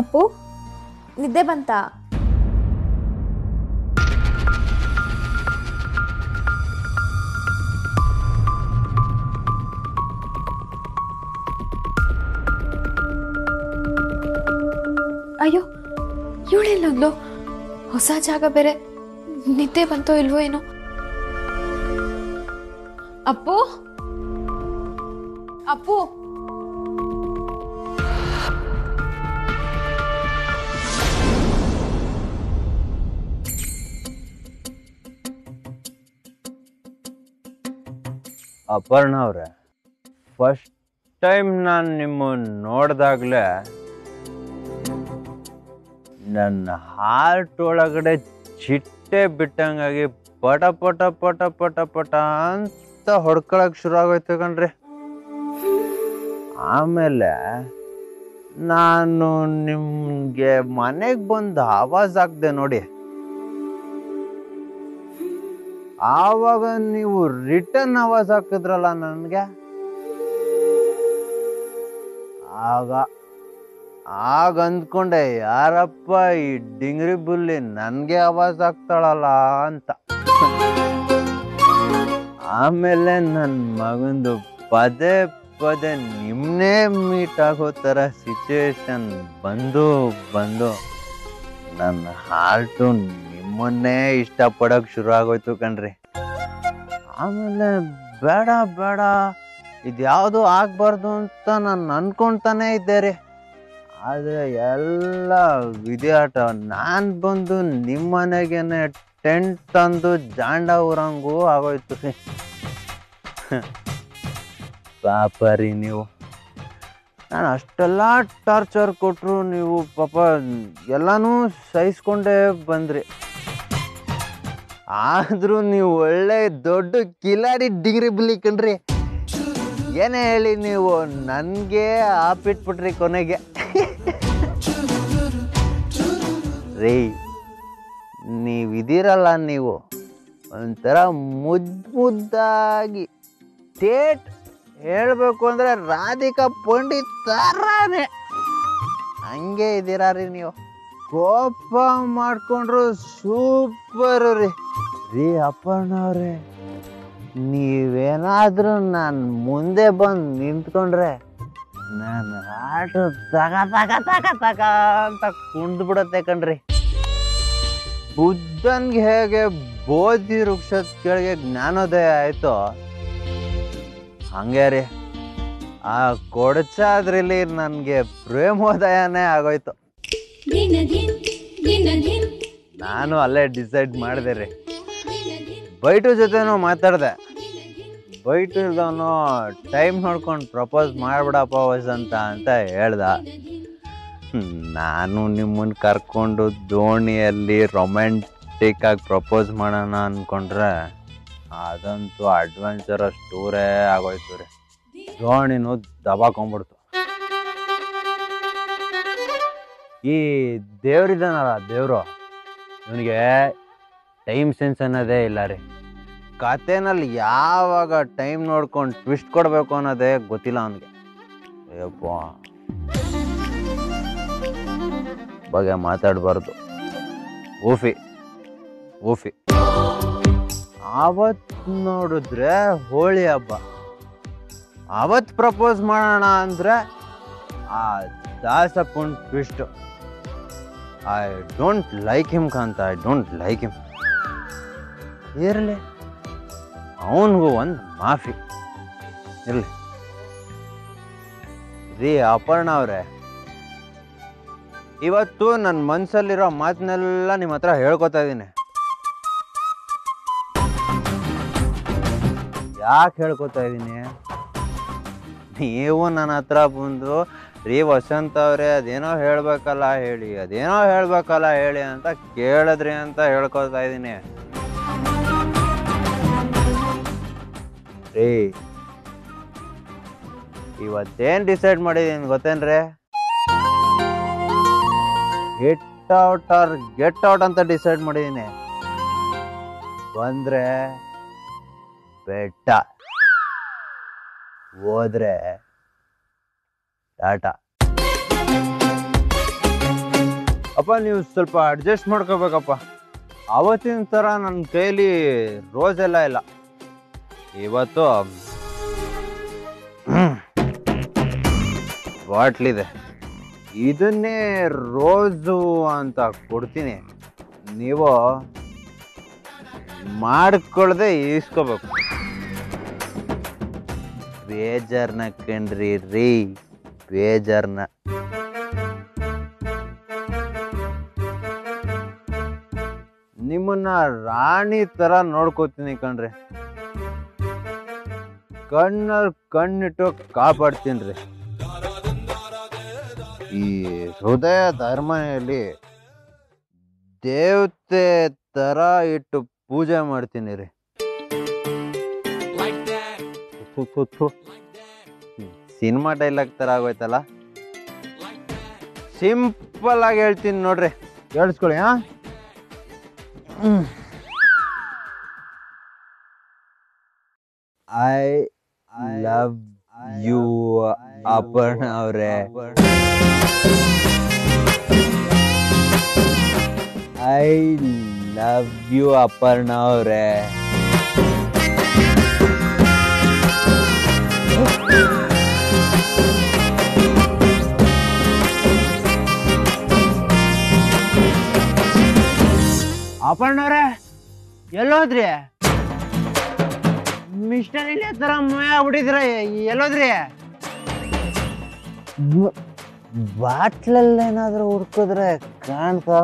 ಅಪ್ಪು ನಿದ್ದೆ ಬಂತಾ ಅಯ್ಯೋ ಇವಳೆಲ್ಲೋದ್ಲು ಹೊಸ ಜಾಗ ಬೇರೆ ನಿದ್ದೆ ಬಂತೋ ಇಲ್ವೋ ಏನೋ ಅಪ್ಪು ಅಪ್ಪು ಅಪರ್ಣ ಅವ್ರೆ ಫಸ್ಟ್ ಟೈಮ್ ನಾನು ನಿಮ್ಮನ್ನು ನೋಡಿದಾಗಲೇ ನನ್ನ ಹಾರ್ಟ್ ಒಳಗಡೆ ಚಿಟ್ಟೆ ಬಿಟ್ಟಂಗಾಗಿ ಪಟ ಪಟ ಪಟ ಪಟ ಪಟ ಅಂತ ಹೊಡ್ಕೊಳಕ್ ಶುರು ಆಗೋಯ್ತು ಕಣ್ರಿ ಆಮೇಲೆ ನಾನು ನಿಮ್ಗೆ ಮನೆಗೆ ಬಂದು ಆವಾಜ್ ಹಾಕ್ದೆ ನೋಡಿ ಆವಾಗ ನೀವು ರಿಟರ್ನ್ ಆವಾಜ್ ಹಾಕಿದ್ರಲ್ಲ ನನಗೆ ಆಗ ಆಗ ಅಂದ್ಕೊಂಡೆ ಯಾರಪ್ಪ ಈ ಡಿಂಗ್ರಿ ಬುಲ್ಲಿ ನನಗೆ ಆವಾಜ್ ಹಾಕ್ತಾಳಲ್ಲ ಅಂತ ಆಮೇಲೆ ನನ್ನ ಮಗಂದು ಪದೇ ಪದೇ ನಿಮ್ಮನ್ನೇ ಮೀಟ್ ಆಗೋ ಥರ ಸಿಚುವೇಶನ್ ಬಂದು ಬಂದು ನನ್ನ ಹಾರ್ಟು ನಿಮ್ಮನ್ನೇ ಇಷ್ಟಪಡೋಕೆ ಶುರು ಆಗೋಯ್ತು ಕಣ್ರಿ ಆಮೇಲೆ ಬೇಡ ಬೇಡ ಇದ್ಯಾವುದು ಆಗ್ಬಾರ್ದು ಅಂತ ನಾನು ಅನ್ಕೊಂತಾನೆ ಇದ್ದೆ ರೀ ಆದರೆ ಎಲ್ಲ ವಿದ್ಯಾಟ ನಾನು ಬಂದು ನಿಮ್ಮ ಮನೆಗೇನೆ ಟೆಂಟ್ ತಂದು ಜಾಂಡ ಊರಂಗೂ ಆಗೋಯ್ತು ರೀ ಪಾಪ ರೀ ನೀವು ನಾನು ಅಷ್ಟೆಲ್ಲ ಟಾರ್ಚರ್ ಕೊಟ್ಟರು ನೀವು ಪಾಪ ಎಲ್ಲನೂ ಸಹಿಸ್ಕೊಂಡೇ ಬಂದ್ರಿ ಆದರೂ ನೀವು ಒಳ್ಳೆ ದೊಡ್ಡ ಕಿಲಾಡಿ ಡಿಗ್ರಿ ಬಿಲಿ ಕಣ್ರಿ ಏನೇ ಹೇಳಿ ನೀವು ನನಗೆ ಆಪಿಟ್ಬಿಟ್ರಿ ಕೊನೆಗೆ ರೀ ನೀವಿದ್ದೀರಲ್ಲ ನೀವು ಒಂಥರ ಮುದ್ದು ಮುದ್ದಾಗಿ ಟೇಟ್ ಹೇಳಬೇಕು ಅಂದರೆ ರಾಧಿಕಾ ಪಂಡಿತ್ ಥರಾನೇ ಹಂಗೆ ಇದ್ದೀರಾ ರೀ ನೀವು ಕೋಪ ಮಾಡ್ಕೊಂಡ್ರು ಸೂಪರ್ ರೀ ರೀ ಅಪ್ಪಣ್ಣ ಅವ್ರೆ ನೀವೇನಾದ್ರೂ ನಾನು ಮುಂದೆ ಬಂದು ನಿಂತ್ಕೊಂಡ್ರೆ ನನ್ನ ಹಾಟು ತಗ ತಗ ತಗ ತಗ ಅಂತ ಕುಂದು ಬಿಡತ್ತೆ ಕಣ್ರಿ ಬುದ್ಧನ್ಗೆ ಹೇಗೆ ಬೋಧಿ ವೃಕ್ಷದ ಕೆಳಗೆ ಜ್ಞಾನೋದಯ ಆಯ್ತೋ ಹಂಗೆ ರೀ ಆ ಕೊಡಚಾದ್ರಲ್ಲಿ ನನಗೆ ಪ್ರೇಮೋದಯನೇ ಆಗೋಯ್ತು ದಿನ ದಿನ ದಿನ ದಿನ ನಾನು ಅಲ್ಲೇ ಡಿಸೈಡ್ ಮಾಡಿದೆ ರೀ ಬೈಟು ಜೊತೆನೂ ಮಾತಾಡಿದೆ ಬೈಟು ಇಲ್ದವನು ಟೈಮ್ ನೋಡ್ಕೊಂಡು ಪ್ರಪೋಸ್ ಮಾಡ್ಬಿಡಪ್ಪ ವಸಂತ ಅಂತ ಹೇಳ್ದ ಹ್ಮ್, ನಾನು ನಿಮ್ಮನ್ನು ಕರ್ಕೊಂಡು ದೋಣಿಯಲ್ಲಿ ರೊಮ್ಯಾಂಟಿಕ್ ಆಗಿ ಪ್ರಪೋಸ್ ಮಾಡೋಣ ಅಂದ್ಕೊಂಡ್ರೆ ಅದಂತೂ ಅಡ್ವೆಂಚರಸ್ ಟೂರೇ ಆಗೋಯ್ತು ರೀ ದೋಣಿನೂ ದಬಾಕೊಂಡ್ಬಿಡ್ತು ಈ ದೇವ್ರಿದಾನಲ್ಲ ದೇವರು ಇವನಿಗೆ ಟೈಮ್ ಸೆನ್ಸ್ ಅನ್ನೋದೇ ಇಲ್ಲ ರೀ ಕತೆನಲ್ಲಿ ಯಾವಾಗ ಟೈಮ್ ನೋಡ್ಕೊಂಡು ಟ್ವಿಸ್ಟ್ ಕೊಡಬೇಕು ಅನ್ನೋದೇ ಗೊತ್ತಿಲ್ಲ ಅವನಿಗೆ ಅಯ್ಯಪ್ಪ ಬಗ್ಗೆ ಮಾತಾಡಬಾರ್ದು ಊಫಿ ಊಫಿ ಆವತ್ ನೋಡಿದ್ರೆ ಹೋಳಿ ಹಬ್ಬ ಅವತ್ ಪ್ರಪೋಸ್ ಮಾಡೋಣ ಅಂದ್ರೆ ಆ ದಾಸಪ್ಪನ್ twist I don't like him Kantha I don't like him ಇರಲಿ ಅವನಿಗೂ ಒಂದು ಮಾಫಿ ಇರಲಿ ರೀ ಅಪರ್ಣ ಅವರೇ ಇವತ್ತು ನನ್ನ ಮನಸ್ಸಲ್ಲಿರೋ ಮಾತನ್ನೆಲ್ಲ ನಿಮ್ಮ ಹತ್ರ ಹೇಳ್ಕೊತಾ ಇದ್ದೀನಿ ಯಾಕೆ ಹೇಳ್ಕೊತಾ ಇದ್ದೀನಿ ನೀವು ನನ್ನ ಹತ್ರ ಬಂದು ರೀ ವಸಂತ ಅವರೇ ಅದೇನೋ ಹೇಳ್ಬೇಕಲ್ಲ ಹೇಳಿ ಅದೇನೋ ಹೇಳ್ಬೇಕಲ್ಲ ಹೇಳಿ ಅಂತ ಕೇಳಿದ್ರಿ ಅಂತ ಹೇಳ್ಕೊತಾ ಇದ್ದೀನಿ ರೀ ಇವತ್ತೇನು ಡಿಸೈಡ್ ಮಾಡಿದ್ದೀನಿ ಗೊತ್ತೇನ್ರಿ get out or get out ಅಂತ ಡಿಸೈಡ್ ಮಾಡಿದ್ದೀನಿ ಬಂದ್ರೆ ಬೆಟ್ಟ ಹೋದ್ರೆ ಟಾಟಾ ಅಪ್ಪ ನೀವು ಸ್ವಲ್ಪ ಅಡ್ಜಸ್ಟ್ ಮಾಡ್ಕೋಬೇಕಪ್ಪ ಅವತ್ತಿನ ಥರ ನನ್ನ ಕೈಲಿ ರೋಸ್ ಎಲ್ಲ ಇಲ್ಲ ಇವತ್ತು ಬಾಟ್ಲಿದೆ ಇದನ್ನೇ ರೋಸು ಅಂತ ಕೊಡ್ತೀನಿ ನೀವು ಮಾಡ್ಕೊಳ್ದೆ ಈಸ್ಕೋಬೇಕು ಬೇಜಾರ್ನ ಕಣ್ರಿ ರೀ ಬೇಜಾರ್ನ ನಿಮ್ಮನ್ನ ರಾಣಿ ತರ ನೋಡ್ಕೋತೀನಿ ಕಣ್ರಿ ಕಣ್ಣಲ್ಲಿ ಕಣ್ಣಿಟ್ಟು ಕಾಪಾಡ್ತೀನಿ ಈ ಹೃದಯ ಧರ್ಮನೆಯಲ್ಲಿ ದೇವತೆ ತರ ಇಟ್ಟು ಪೂಜೆ ಮಾಡ್ತೀನಿ ರೀ ಸಿನಿಮಾ ಡೈಲಾಗ್ ತರ ಆಗೋಯ್ತಲ್ಲ ಸಿಂಪಲ್ ಆಗಿ ಹೇಳ್ತೀನಿ ನೋಡ್ರಿ ಕೇಳಿಸ್ಕೊಳ್ಳಿ ಹಾ ಐ ಲವ್ ಯು ಅಪರ್ಣ ಅವರೇ ಐ ಲವ್ ಯು ಅಪರ್ಣ ಅವರೇ ಅಪರ್ಣವ್ರೆ ಎಲ್ಲೋದ್ರಿ ಮಿಸ್ಟರ್ ಇಲ್ಲಿ ತರ ಮಯ ಆಗ್ಬಿಟ್ಟಿದ್ರ ಎಲ್ಲೋದ್ರಿ ಬಾಟ್ಲಲ್ಲಿ ಏನಾದ್ರೂ ಹುಡ್ಕಿದ್ರೆ ಕಾಣ್ತಾರ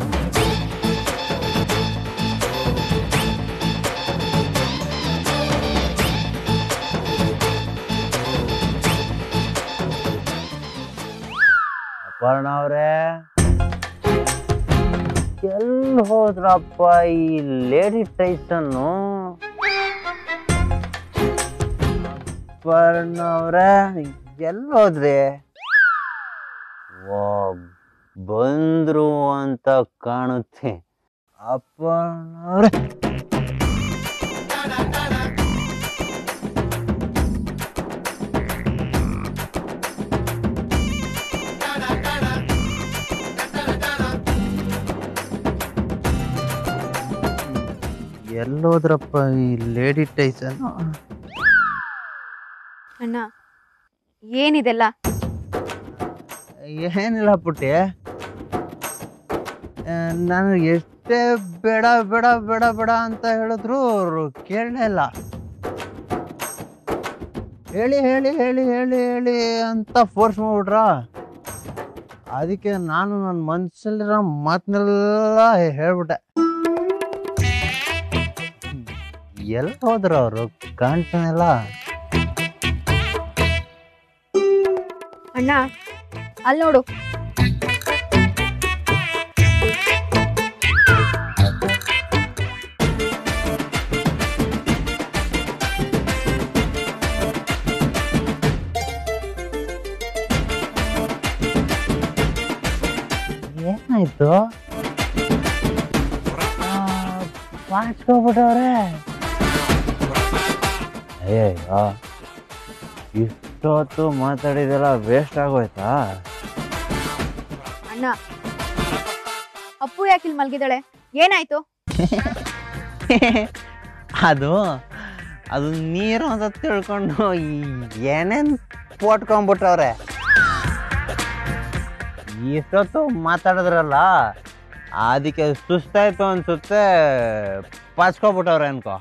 ಅಪರ್ಣ ಅವ್ರೆ ಎಲ್ಲಿ ಹೋದ್ರಪ್ಪ ಈ ಲೇಡಿ ಟೈಸನ್ನು ಅಪರ್ಣ ಅವ್ರೆ ಎಲ್ಲಿ ಹೋದ್ರಿ ಓ ಬಂದ್ರು ಅಂತ ಕಾಣುತ್ತೆ ಅಪರ್ಣ ಅವ್ರೆ ಎಲ್ಲೋದ್ರಪ್ಪ ಈ ಲೇಡಿ ಟೈಸನ್ ಅಣ್ಣ ಏನಿದೆಲ್ಲ ಏನಿಲ್ಲ ಪುಟ್ಟಿ ನಾನು ಎಷ್ಟೇ ಬೇಡ ಬೇಡ ಬೇಡ ಬೇಡ ಅಂತ ಹೇಳಿದ್ರು ಅವ್ರು ಕೇಳಲೇ ಇಲ್ಲ ಹೇಳಿ ಹೇಳಿ ಹೇಳಿ ಹೇಳಿ ಹೇಳಿ ಅಂತ ಫೋರ್ಸ್ ಮಾಡ್ಬಿಟ್ರ ಅದಕ್ಕೆ ನಾನು ನನ್ನ ಮನಸ್ಸಲ್ಲಿರೋ ಮಾತನ್ನೆಲ್ಲ ಹೇಳ್ಬಿಟ್ಟೆ ಎಲ್ಲಿ ಹೋದ್ರು ಅವರು ಕಾಣ್ತಾನೆಲ್ಲ ಅಣ್ಣ ಅಲ್ಲಿ ನೋಡು ಏನಾಯ್ತು ಪಾಚ್ಕೊಬಿಟ್ಟವ್ರೆ ಅಯ್ಯಯ್ಯೋ ಇಷ್ಟೊತ್ತು ಮಾತಾಡಿದೆಲ್ಲ ವೇಸ್ಟ್ ಆಗೋಯ್ತಾ ಅಣ್ಣ ಅಪ್ಪು ಯಾಕೆ ಇಲ್ಲಿ ಮಲ್ಗಿದಾಳೆ ಏನಾಯ್ತು ಅದು ಅದು ನೀರು ಅಂತ ತಿಳ್ಕೊಂಡು ಏನೇನ್ ಪೋಟ್ಕೊಂಡ್ಬಿಟ್ಟವ್ರೆ ಇಷ್ಟೊತ್ತು ಮಾತಾಡಿದ್ರಲ್ಲ ಅದಕ್ಕೆ ಸುಸ್ತಾಯ್ತು ಅನ್ಸುತ್ತೆ ಪಾಚ್ಕೊಬಿಟ್ಟವ್ರೆ ಅನ್ಕೋ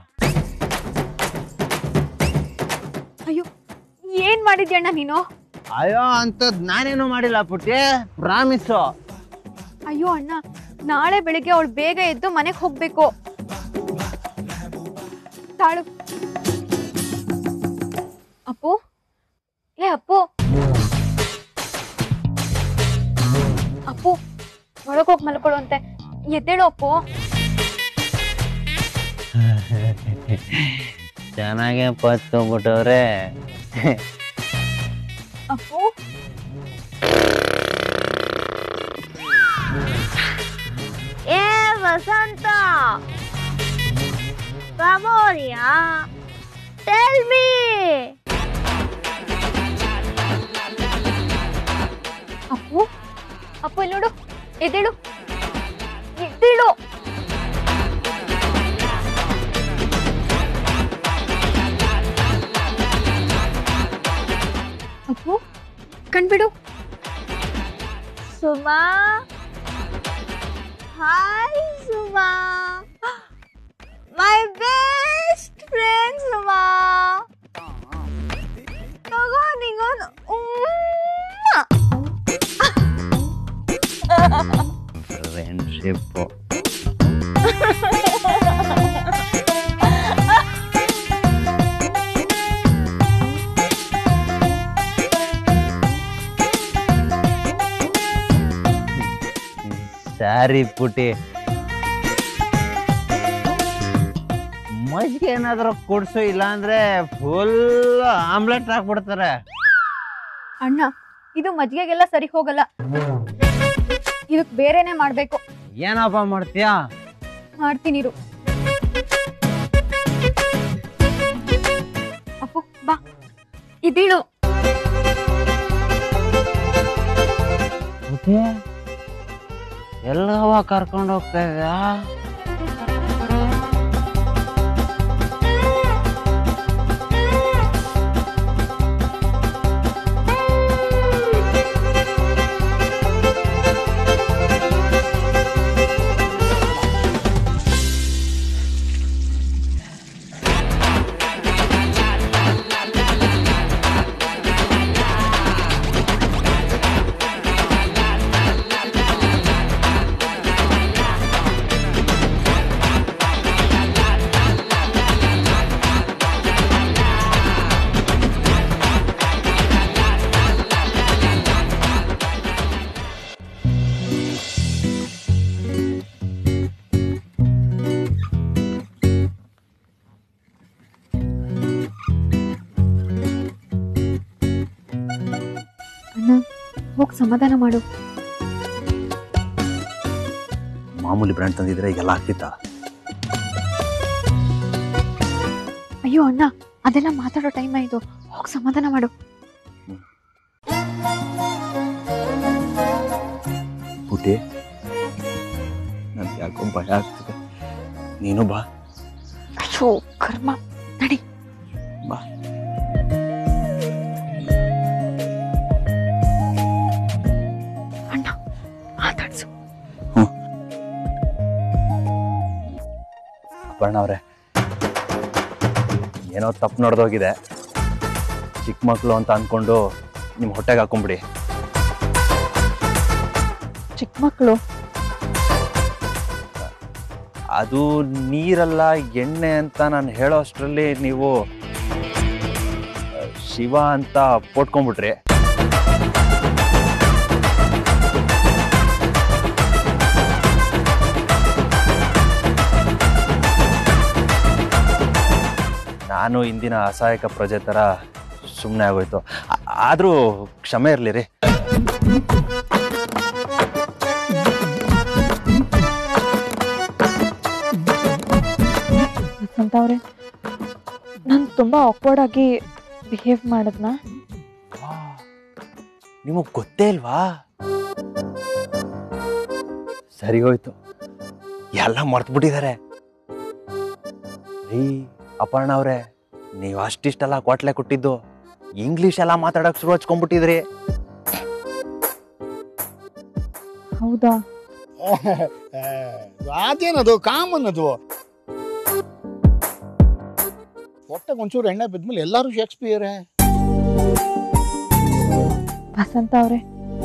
ಅಯ್ಯೋ ಏನ್ ಮಾಡಿದ್ಯಣ್ಣ ನೀನು ಅಯ್ಯೋ ಅಂತದ್ ನಾನೇನು ಮಾಡಿಲ್ಲ ಪುಟ್ಟಿ ಪ್ರಾಮಿಸು ಅಯ್ಯೋ ಅಣ್ಣ ನಾಳೆ ಬೆಳಿಗ್ಗೆ ಅವಳು ಬೇಗ ಎದ್ದು ಮನೆಗೆ ಹೋಗ್ಬೇಕು ತಾಳು ಅಪ್ಪು ಏ ಅಪ್ಪು ಅಪ್ಪು ಒಳಗ್ ಹೋಗಿ ಮಲ್ಕೊಳ್ಳು ಅಂತೆ ಎದ್ದೇಳು ಅಪ್ಪು ಚೆನ್ನಾಗೆ ಪಾಚ್ಕೊಂಡ್ಬಿಟ್ಟವ್ರೆ ಅಪ್ಪು ಏ ವಸಂತ Samoria, tell me. Appu Appu ಇಲ್ಲಿ ನೋಡು ಎದ್ದೇಳು ಎದ್ದೇಳು ಅಪ್ಪು ಕಣ್ಬಿಡು Suma hi Suma my best friend Suma ತಗೋ ನಿಂಗೊಂದು ಫ್ರೆಂಡ್ಶಿಪ್ಪು ಸ್ಯಾರಿ ಪುಟಿ ಮಜ್ಜಿಗೆ ಏನಾದ್ರು ಕೊಡ್ಸು ಇಲ್ಲಾಂದ್ರೆ ಫುಲ್ ಆಮ್ಲೆಟ್ ಹಾಕ್ಬಿಡ್ತಾರೆ ಅಣ್ಣ ಇದು ಮಜ್ಜಿಗೆಗೆಲ್ಲ ಸರಿ ಹೋಗಲ್ಲ ಇದಕ್ ಬೇರೆನೆ ಮಾಡ್ಬೇಕು ಏನಪ್ಪ ಮಾಡ್ತೀಯಾ ಮಾಡ್ತೀನಿರು ಅಪ್ಪು ಬಾ ಇದೀಳು ಪುಟಿ ಎಲ್ಲವ ಕರ್ಕೊಂಡು ಹೋಗ್ತಾ ಇದ್ಯಾ ಅಣ್ಣ ಹೋಗ್ ಸಮಾಧಾನ ಮಾಡು ಮಾಮೂಲಿ ಬ್ರ್ಯಾಂಡ್ ತಂದಿದ್ರೆ ಎಲ್ಲ ಆಗ್ತಿತ್ತ ಅಯ್ಯೋ ಅಣ್ಣ ಅದೆಲ್ಲ ಮಾತಾಡೋ ಟೈಮ್ ಆಯ್ತು ಹೋಗ್ ಸಮಾಧಾನ ಮಾಡು ಪುಟಿ ನನ್ಗೆ ಯಾಕೋ ಭಯ ಆಗ್ತಿದೆ ನೀನು ಬಾ ಅಯ್ಯೋ ಕರ್ಮ ನಡಿ ಬಾ ಅಣ್ಣ ಮಾತಾಡ್ಸು ಅಪರ್ಣ ಅವ್ರೆ ಏನೋ ತಪ್ಪು ನಡೆದೋಗಿದೆ ಚಿಕ್ಕ ಮಕ್ಕಳು ಅಂತ ಅನ್ಕೊಂಡು ನಿಮ್ಮ ಹೊಟ್ಟೆಗೆ ಹಾಕೊಂಬಿಡಿ ಚಿಕ್ಕ ಮಕ್ಕಳು ಅದು ನೀರಲ್ಲ ಎಣ್ಣೆ ಅಂತ ನಾನು ಹೇಳೋ ಅಷ್ಟರಲ್ಲಿ ನೀವು ಆ, ಶಿವ ಅಂತ ಪೋಟ್ಕೊಂಡ್ಬಿಟ್ರಿ ನಾನು ಇಂದಿನ ಅಸಹಾಯಕ ಪ್ರಜೆ ಥರ ಸುಮ್ಮನೆ ಆಗೋಯ್ತು ಆ- ಆದ್ರೂ ಕ್ಷಮೆ ಇರಲಿ ರೀ ವಸಂತ ಅವರೇ ನಾನು ತುಂಬ ಆಕ್ವರ್ಡ್ ಆಗಿ ಬಿಹೇವ್ ಮಾಡಿದ್ನಾ ನಿಮಗ್ ಗೊತ್ತೇ ಇಲ್ವಾ ಸರಿ ಹೋಯ್ತು ಎಲ್ಲ ಮರ್ತ್ಬಿಟ್ಟಿದ್ದಾರೆ ರೀ ಅಪರ್ಣ ಅವ್ರೆ ನೀವು ಅಷ್ಟಿಷ್ಟೆಲ್ಲ ಕೊಟ್ಲೆ ಕೊಟ್ಟಿದ್ದು ಇಂಗ್ಲಿಷ್ ಎಲ್ಲ ಮಾತಾಡಕ್ ಶುರು ಹಚ್ಕೊಂಡ್ಬಿಟ್ಟಿದ್ರಿ ಹೌದಾ ಅದೇನದು ಕಾಮನ್ ಅದು ಹೊಟ್ಟೆಗೆ ಒಂಚೂರು ಎಣ್ಣೆ ಬಿದ್ಮೇಲೆ ಎಲ್ಲರೂ ಶೇಕ್ಸ್ಪಿಯರೇ ವಸಂತ ಅವರೇ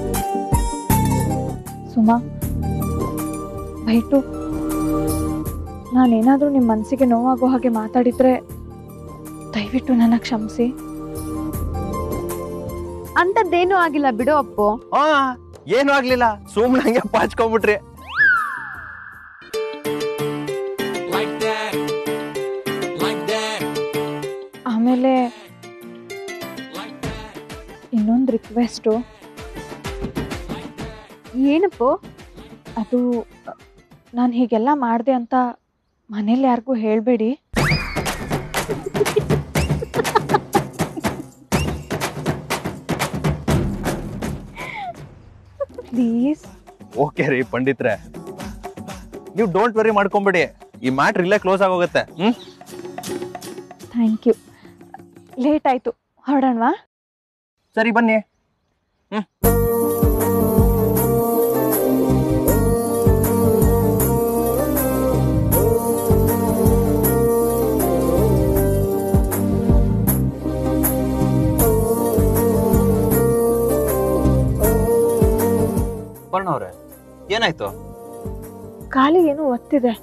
ಸುಮಾ ಬೈಟು ನಾನೇನಾದರೂ ನಿಮ್ಮ ಮನಸ್ಸಿಗೆ ನೋವಾಗೋ ಹಾಗೆ ಮಾತಾಡಿದ್ರೆ ದಯವಿಟ್ಟು ನನ್ನ ಕ್ಷಮಿಸಿ ಅಂತದ್ದೇನೂ ಆಗಿಲ್ಲ ಬಿಡು ಅಪ್ಪು ಹಾ ಏನು ಆಗ್ಲಿಲ್ಲ ಸುಮ್ನೆ ಹಂಗೆ ಪಾಚ್ಕೊಂಡ್ಬಿಟ್ರಿ ಆಮೇಲೆ ಇನ್ನೊಂದು ರಿಕ್ವೆಸ್ಟು ಏನಪ್ಪು ಅದು ನಾನು ಹೀಗೆಲ್ಲ ಮಾಡಿದೆ ಅಂತ ಮನೇಲಿ ಯಾರಿಗೂ ಹೇಳಬೇಡಿ ಪ್ಲೀಸ್ ಓಕೆ ರೀ ಪಂಡಿತ್ರೆ ನೀವು ಡೋಂಟ್ ವೆರಿ ಮಾಡ್ಕೊಂಬಿಡಿ ಈ ಮ್ಯಾಟ್ರ್ ಇಲ್ಲೇ ಕ್ಲೋಸ್ ಆಗೋಗುತ್ತೆ ಹ್ಮ್ ಥ್ಯಾಂಕ್ ಯು ಲೇಟ್ ಆಯಿತು ಹೊರಡೋಣವಾ ಸರಿ ಬನ್ನಿ ಬರ್ಣವ್ರೆ ಏನಾಯ್ತು ಕಾಲಿಗೆ ಏನೋ ಒತ್ತಿದೆ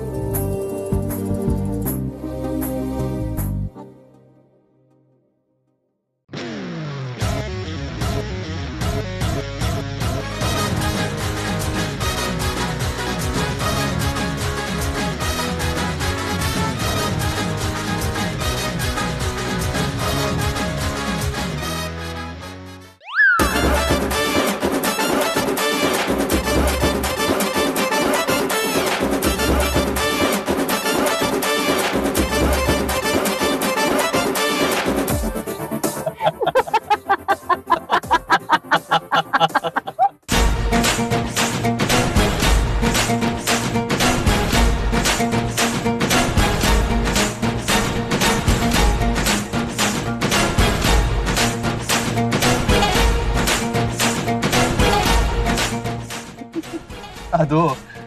ಅದು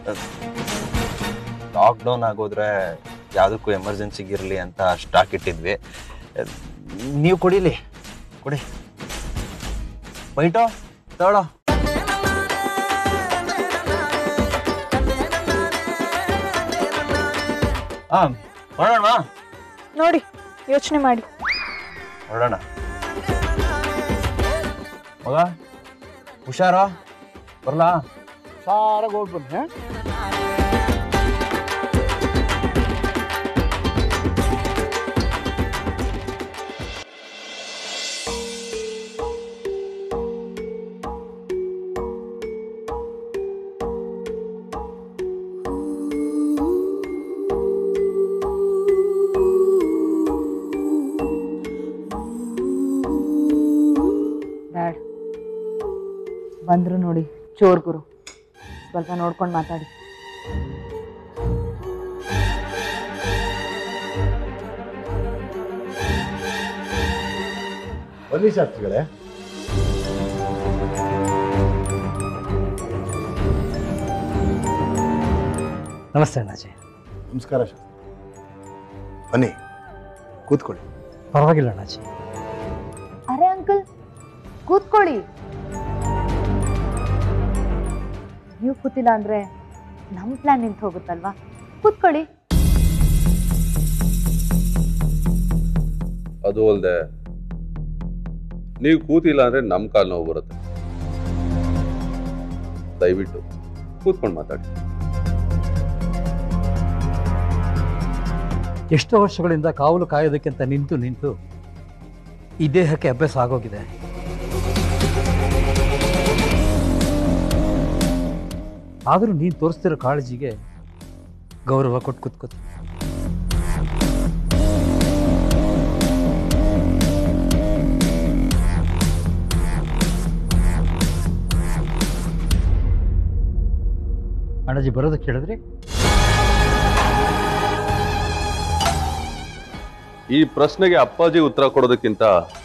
ಲಾಕ್ಡೌನ್ ಆಗೋದ್ರೆ ಯಾವುದಕ್ಕೂ ಎಮರ್ಜೆನ್ಸಿಗೆ ಇರಲಿ ಅಂತ ಸ್ಟಾಕ್ ಇಟ್ಟಿದ್ವಿ ನೀವು ಕುಡಿಲಿ ಕುಡಿ ಬೈಟೋ ತಗೊಳ್ಳೋ ಹಾಂ ಹೊರಡೋಣ ನೋಡಿ ಯೋಚನೆ ಮಾಡಿ ಹೊರಡೋಣ ಮಗ ಹುಷಾರೋ ಬರ್ಲಾ ಸಾರಾಗಿ ಹೋಗಿ ಬನ್ನಿ ಹಾ? ಡ್ಯಾಡ್ ಬಂದ್ರು ನೋಡಿ ಚೋರ್ ಗುರು ಸ್ವಲ್ಪ ನೋಡ್ಕೊಂಡು ಮಾತಾಡಿ ಬನ್ನಿ ಶಾಸ್ತ್ರಿಗಳೇ ನಮಸ್ತೆ ಅಣ್ಣಾಜಿ ನಮಸ್ಕಾರ ಶಾಸ್ತ್ರಿ ಬನ್ನಿ ಕೂತ್ಕೊಳ್ಳಿ ಪರವಾಗಿಲ್ಲ ಅಣ್ಣಾಜಿ ಅರೆ ಅಂಕಲ್ ಕೂತ್ಕೊಳ್ಳಿ ನೀವು ಕೂತಿಲ್ಲ ಅಂದ್ರೆ ನಮ್ಮ ಪ್ಲಾನ್ ನಿಂತು ಹೋಗುತ್ತಲ್ವಾ ಕೂತ್ಕೊಳ್ಳಿ ಅದು ಅಲ್ಲದೆ ನೀವು ಕೂತಿಲ್ಲ ಅಂದ್ರೆ ನಮ್ಮ ಕಾಲು ನೋವು ಬರುತ್ತೆ ದಯವಿಟ್ಟು ಕೂತ್ಕೊಂಡು ಮಾತಾಡಿ ಎಷ್ಟೋ ವರ್ಷಗಳಿಂದ ಕಾವಲು ಕಾಯೋದಕ್ಕಿಂತ ನಿಂತು ನಿಂತು ಈ ದೇಹಕ್ಕೆ ಅಭ್ಯಾಸ ಆಗೋಗಿದೆ ಆದರೂ ನೀನು ತೋರಿಸ್ತಿರೋ ಕಾಳಜಿಗೆ ಗೌರವ ಕೊಟ್ಟು ಕೂತ್ಕೋತ ಅಣ್ಣಾಜಿ ಬರೋದಕ್ಕೆ ಹೇಳಿದ್ರಿ ಈ ಪ್ರಶ್ನೆಗೆ ಅಪ್ಪಾಜಿ ಉತ್ತರ ಕೊಡೋದಕ್ಕಿಂತ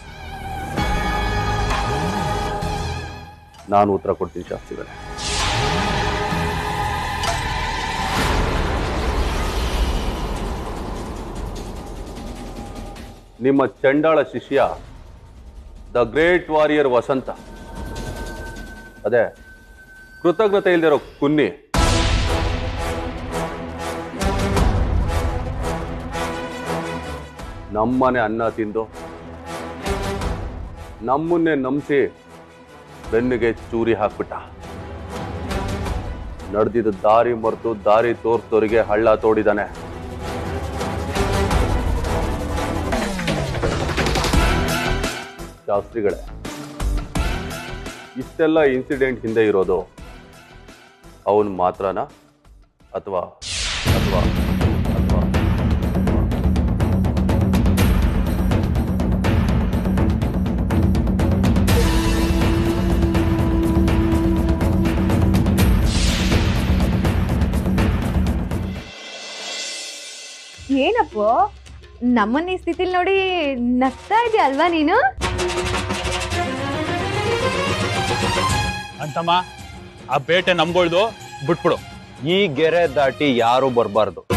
ನಾನು ಉತ್ತರ ಕೊಡ್ತೀನಿ ಶಾಸ್ತ್ರಿಗಳೇ ನಿಮ್ಮ ಚಂಡಾಳ ಶಿಷ್ಯ ದ ಗ್ರೇಟ್ ವಾರಿಯರ್ ವಸಂತ ಅದೇ ಕೃತಜ್ಞತೆ ಇಲ್ದಿರೋ ಕುನ್ನಿ ನಮ್ಮನೆ ಅನ್ನ ತಿಂದು ನಮ್ಮನ್ನೇ ನಂಬಿಸಿ ಬೆನ್ನಿಗೆ ಚೂರಿ ಹಾಕ್ಬಿಟ್ಟ ನಡೆದಿದ್ದ ದಾರಿ ಮರೆತು ದಾರಿ ತೋರ್ಸೋರಿಗೆ ಹಳ್ಳ ತೋಡಿದಾನೆ ಶಾಸ್ತ್ರಿಗಳೇ ಇಷ್ಟೆಲ್ಲ ಇನ್ಸಿಡೆಂಟ್ ಹಿಂದೆ ಇರೋದು ಅವನು ಮಾತ್ರನಾ ಅಥವಾ ಅಥವಾ ಅಥವಾ ಏನಪ್ಪ ನಮ್ಮನ್ನ ಈ ಸ್ಥಿತಿಲಿ ನೋಡಿ ನಗ್ತಾ ಇದೆಯಾ ಅಲ್ವಾ ನೀನು ಅಂತಮ್ಮ ಆ ಬೇಟೆ ನಮ್ಗೊಳ್ದು ಬಿಟ್ಬಿಡು ಈ ಗೆರೆ ದಾಟಿ ಯಾರು ಬರಬಾರ್ದು